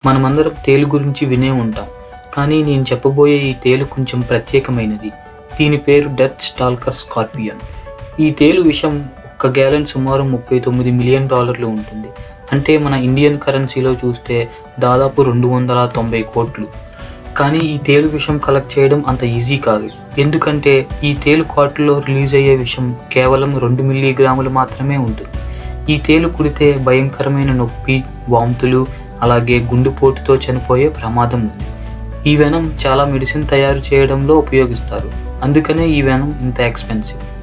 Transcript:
మనమందరం తేలు గురించి వినే ఉంటాం కానీ నేను చెప్పబోయే ఈ తేలు కొంచెం ప్రత్యేకమైనది దీని పేరు డెత్ స్టాల్కర్ స్కార్పియన్ ఈ తేలు విషం ఒక్క గ్యాలన్ సుమారు ముప్పై తొమ్మిది మిలియన్ డాలర్లు ఉంటుంది అంటే మన ఇండియన్ కరెన్సీలో చూస్తే దాదాపు రెండు వందల తొంభై కోట్లు కానీ ఈ తేలు విషం కలెక్ట్ చేయడం అంత ఈజీ కాదు ఎందుకంటే ఈ తేలు కాటులో రిలీజ్ అయ్యే విషం కేవలం రెండు మిల్లీగ్రాములు మాత్రమే ఉంటుంది ఈ తేలు కుడితే భయంకరమైన నొప్పి వాంతులు అలాగే గుండెపోటుతో చనిపోయే ప్రమాదం ఉంది ఈ వెనం చాలా మెడిసిన్ తయారు చేయడంలో ఉపయోగిస్తారు అందుకనే ఈ వెనం ఇంత ఎక్స్పెన్సివ్